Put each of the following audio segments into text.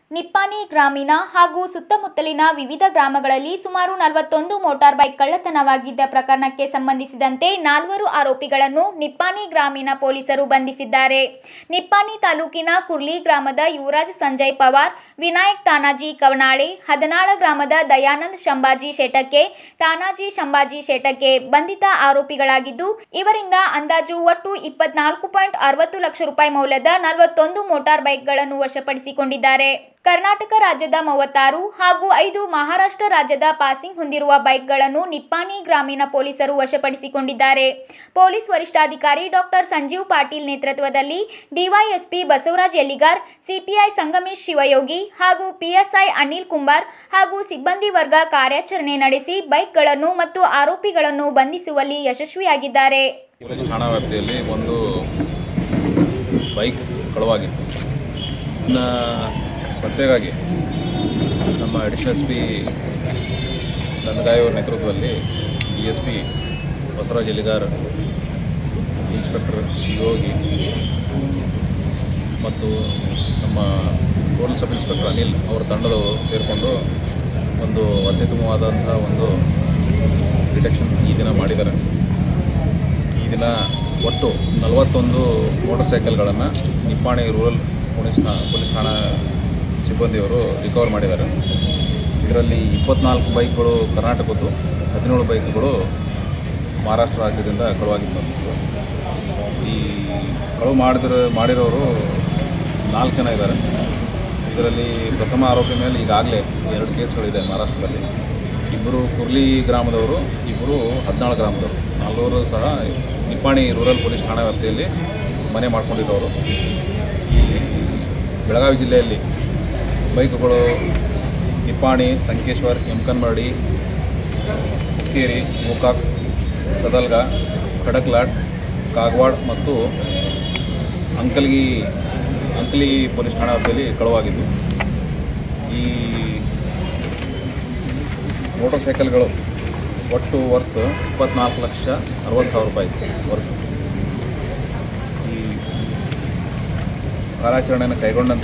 ನಿಪ್ಪಾಣಿ ಗ್ರಾಮೀಣ ಹಾಗೂ ಸುತ್ತಮುತ್ತಲಿನ ವಿವಿಧ ಗ್ರಾಮಗಳಲ್ಲಿ ಸುಮಾರು ನಲವತ್ತೊಂದು ಮೋಟಾರ್ ಬೈಕ್ ಕಳ್ಳತನವಾಗಿದ್ದ ಪ್ರಕರಣಕ್ಕೆ ಸಂಬಂಧಿಸಿದಂತೆ ನಾಲ್ವರು ಆರೋಪಿಗಳನ್ನು ನಿಪ್ಪಾಣಿ ಗ್ರಾಮೀಣ ಪೊಲೀಸರು ಬಂಧಿಸಿದ್ದಾರೆ ನಿಪ್ಪಾಣಿ ತಾಲೂಕಿನ ಕುರ್ಲಿ ಗ್ರಾಮದ ಯುವರಾಜ್ ಸಂಜಯ್ ಪವಾರ್ ವಿನಾಯಕ್ ತಾನಾಜಿ ಕವನಾಳೆ ಹದನಾಳ ಗ್ರಾಮದ ದಯಾನಂದ್ ಶಂಭಾಜಿ ಶೇಟಕ್ಕೆ ತಾನಾಜಿ ಶಂಭಾಜಿ ಶೇಟಕ್ಕೆ ಬಂಧಿತ ಆರೋಪಿಗಳಾಗಿದ್ದು ಇವರಿಂದ ಅಂದಾಜು ಒಟ್ಟು ಇಪ್ಪತ್ನಾಲ್ಕು ಪಾಯಿಂಟ್ ಅರವತ್ತು ಲಕ್ಷ ರೂಪಾಯಿ ಮೌಲ್ಯದ ನಲವತ್ತೊಂದು ಮೋಟಾರ್ ಬೈಕ್ಗಳನ್ನು ವಶಪಡಿಸಿಕೊಂಡಿದ್ದಾರೆ ಕರ್ನಾಟಕ ರಾಜ್ಯದ ಮೂವತ್ತಾರು ಹಾಗೂ ಐದು ಮಹಾರಾಷ್ಟ್ರ ರಾಜ್ಯದ ಪಾಸಿಂಗ್ ಹೊಂದಿರುವ ಬೈಕ್ಗಳನ್ನು ನಿಪ್ಪಾಣಿ ಗ್ರಾಮೀಣ ಪೊಲೀಸರು ವಶಪಡಿಸಿಕೊಂಡಿದ್ದಾರೆ ಪೊಲೀಸ್ ವರಿಷ್ಠಾಧಿಕಾರಿ ಡಾಕ್ಟರ್ ಸಂಜೀವ್ ಪಾಟೀಲ್ ನೇತೃತ್ವದಲ್ಲಿ ಡಿವೈಎಸ್ಪಿ ಬಸವರಾಜ್ ಎಲ್ಲಿಗಾರ್ ಸಿಪಿಐ ಸಂಗಮೇಶ್ ಶಿವಯೋಗಿ ಹಾಗೂ ಪಿಎಸ್ಐ ಅನಿಲ್ ಕುಂಬಾರ್ ಹಾಗೂ ಸಿಬ್ಬಂದಿ ವರ್ಗ ಕಾರ್ಯಾಚರಣೆ ನಡೆಸಿ ಬೈಕ್ಗಳನ್ನು ಮತ್ತು ಆರೋಪಿಗಳನ್ನು ಬಂಧಿಸುವಲ್ಲಿ ಯಶಸ್ವಿಯಾಗಿದ್ದಾರೆ ಪೊಲೀಸ್ ಠಾಣಾ ವ್ಯಾಪ್ತಿಯಲ್ಲಿ ಒಂದು ಬೈಕ್ ಕಳುವಾಗಿತ್ತು ಇನ್ನು ಪತ್ತೆಗಾಗಿ ನಮ್ಮ ಅಡಿಷನಲ್ ಎಸ್ ಪಿ ದಂದಗಾಯಿ ಅವರ ನೇತೃತ್ವದಲ್ಲಿ D S P Basavaraj Eligar inspector Shivayogi ಮತ್ತು ನಮ್ಮ ಟೋಟಲ್ ಸಬ್ ಇನ್ಸ್ಪೆಕ್ಟರ್ ಅನಿಲ್ ಅವರ ತಂಡದವರು ಸೇರಿಕೊಂಡು ಒಂದು ಅತ್ಯುತ್ತಮವಾದಂಥ ಒಂದು ಡಿಟೆಕ್ಷನ್ ಈ ದಿನ ಮಾಡಿದ್ದಾರೆ ಈ ದಿನ ಒಟ್ಟು ನಲವತ್ತೊಂದು ಮೋಟರ್ ಸೈಕಲ್ಗಳನ್ನು ನಿಪ್ಪಾಣಿ ರೂರಲ್ ಪೊಲೀಸ್ ಠಾ ಪೊಲೀಸ್ ಠಾಣಾ ಸಿಬ್ಬಂದಿಯವರು ರಿಕವರ್ ಮಾಡಿದ್ದಾರೆ ಇದರಲ್ಲಿ ಇಪ್ಪತ್ನಾಲ್ಕು ಬೈಕ್ಗಳು ಕರ್ನಾಟಕದ್ದು ಹದಿನೇಳು ಬೈಕ್ಗಳು ಮಹಾರಾಷ್ಟ್ರ ರಾಜ್ಯದಿಂದ ಕಳುವಾಗಿತ್ತು ಈ ಕಳುವು ಮಾಡಿದ್ರ ಮಾಡಿರೋರು ನಾಲ್ಕು ಜನ ಇದ್ದಾರೆ ಇದರಲ್ಲಿ ಪ್ರಥಮ ಆರೋಪಿ ಮೇಲೆ ಈಗಾಗಲೇ ಎರಡು ಕೇಸ್ಗಳಿದೆ ಮಹಾರಾಷ್ಟ್ರದಲ್ಲಿ ಇಬ್ಬರು ಕುರ್ಲಿ ಗ್ರಾಮದವರು ಇಬ್ಬರು ಹದಿನಾಳು ಗ್ರಾಮದವರು ನಾಲ್ವರು ಸಹ ನಿಪ್ಪಾಣಿ ರೂರಲ್ ಪೊಲೀಸ್ ಠಾಣಾ ವ್ಯಾಪ್ತಿಯಲ್ಲಿ ಮನೆ ಮಾಡ್ಕೊಂಡಿರೋರು ಈ ಬೆಳಗಾವಿ ಜಿಲ್ಲೆಯಲ್ಲಿ ಬೈಕುಗಳು ನಿಪ್ಪಾಣಿ ಸಂಕೇಶ್ವರ್ ಯಮಕನ್ಮರಡಿ ಹುಕ್ಕೇರಿ ಗೋಕಾಕ್ ಸದಲ್ಗ ಖಡಕ್ಲಾಟ್ ಕಾಗವಾಡ್ ಮತ್ತು ಅಂಕಲ್ಗಿ ಅಂಕಲಿ ಪೊಲೀಸ್ ಠಾಣಾ ವ್ಯಾಪ್ತಿಯಲ್ಲಿ ಕಳುವಾಗಿದ್ದು ಈ ಮೋಟರ್ ಸೈಕಲ್ಗಳು ಒಟ್ಟು ವರ್ತ್ ಇಪ್ಪತ್ನಾಲ್ಕು ಲಕ್ಷ ಅರವತ್ತು ಸಾವಿರ ರೂಪಾಯಿ ವರ್ತ್ ಈ ಕಾರ್ಯಾಚರಣೆಯನ್ನು ಕೈಗೊಂಡಂಥ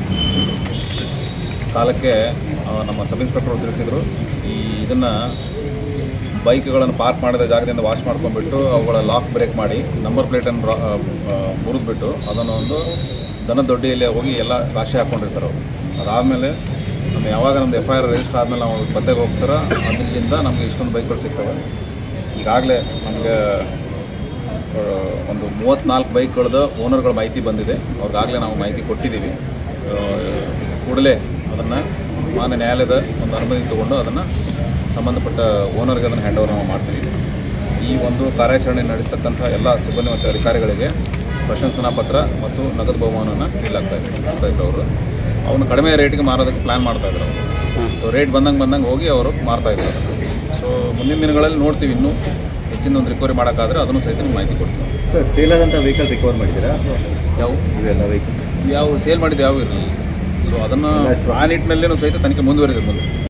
ಕಾಲಕ್ಕೆ ಆ, ನಮ್ಮ ಸಬ್ ಇನ್ಸ್ಪೆಕ್ಟರ್ ತಿಳಿಸಿದರು ಈ ಇದನ್ನು ಬೈಕ್ಗಳನ್ನು ಪಾರ್ಕ್ ಮಾಡಿದ ಜಾಗದಿಂದ ವಾಶ್ ಮಾಡ್ಕೊಂಡ್ಬಿಟ್ಟು ಅವುಗಳ ಲಾಕ್ ಬ್ರೇಕ್ ಮಾಡಿ ನಂಬರ್ ಪ್ಲೇಟನ್ನು ಮುರಿದ್ಬಿಟ್ಟು ಅದನ್ನು ಒಂದು ದನದ ದೊಡ್ಡಿಯಲ್ಲಿ ಹೋಗಿ ಎಲ್ಲ ರಾಶಿ ಹಾಕ್ಕೊಂಡಿರ್ತಾರೆ ಅವರು ಅದಾದಮೇಲೆ ನಮ್ಮ ಯಾವಾಗ ನಮ್ದು ಎಫ್ ಐ ಆರ್ ರಿಜಿಸ್ಟರ್ ಆದಮೇಲೆ ನಾವು ಪತ್ತೆಗೆ ಹೋಗ್ತಾರ ಅದರಿಂದ ನಮಗೆ ಇಷ್ಟೊಂದು ಬೈಕ್ಗಳು ಸಿಗ್ತವೆ ಈಗಾಗಲೇ ನಮಗೆ ಆ, ಒಂದು ಮೂವತ್ತ್ನಾಲ್ಕು ಬೈಕ್ಗಳದ್ದು ಓನರ್ಗಳ ಮಾಹಿತಿ ಬಂದಿದೆ ಅವ್ರಿಗಾಗಲೇ ನಾವು ಮಾಹಿತಿ ಕೊಟ್ಟಿದ್ದೀವಿ ಆ, ಕೂಡಲೇ ಅದನ್ನು ಮಾನ್ಯ ನ್ಯಾಯಾಲಯದ ಒಂದು ಅನುಮತಿ ತಗೊಂಡು ಅದನ್ನು ಸಂಬಂಧಪಟ್ಟ ಓನರ್ಗೆ ಅದನ್ನು ಹ್ಯಾಂಡ್ ಓವರ್ ನಾವು ಮಾಡ್ತೀವಿ ಈ ಒಂದು ಕಾರ್ಯಾಚರಣೆ ನಡೆಸ್ತಕ್ಕಂಥ ಎಲ್ಲ ಸಿಬ್ಬಂದಿ ಮತ್ತು ಅಧಿಕಾರಿಗಳಿಗೆ ಪ್ರಶಂಸನಾ ಪತ್ರ ಮತ್ತು ನಗದು ಬಹುಮಾನವನ್ನು ನೀಡಲಾಗ್ತಾ ಇದೆ ಮಾಡ್ತಾ ಇದ್ರು ಅವರು ಅವನು ಕಡಿಮೆ ರೇಟಿಗೆ ಮಾರೋದಕ್ಕೆ ಪ್ಲ್ಯಾನ್ ಮಾಡ್ತಾ ಇದ್ರು ಅವರು ಸೊ ರೇಟ್ ಬಂದಂಗೆ ಬಂದಂಗೆ ಹೋಗಿ ಅವರು ಮಾರ್ತಾ ಇದ್ದಾರೆ ಸೊ ಮುಂದಿನ ದಿನಗಳಲ್ಲಿ ನೋಡ್ತೀವಿ ಇನ್ನೂ ಹೆಚ್ಚಿನ ಒಂದು ರಿಕವರಿ ಮಾಡೋಕ್ಕಾದ್ರೆ ಅದನ್ನು ಸಹಿತ ನಿಮ್ಗೆ ಮಾಹಿತಿ ಕೊಡ್ತೀವಿ ಸರ್ ಸೇಲ್ ಆದಂಥ ವೆಹಿಕಲ್ ರಿಕವರ್ ಮಾಡಿದ್ದೀರಾ ಯಾವ ಇವೆಲ್ಲ ವೆಹಿಕಲ್ ಯಾವ ಸೇಲ್ ಮಾಡಿದ್ದು ಯಾವ ಇರಲಿಲ್ಲ ಸೊ ಅದನ್ನು ಅಷ್ಟು. ಆ ನಿಟ್ಟಿನಲ್ಲೇನೂ ಸಹಿತ ತನಿಖೆ ಮುಂದುವರಿದೆ ಮುಂದೆ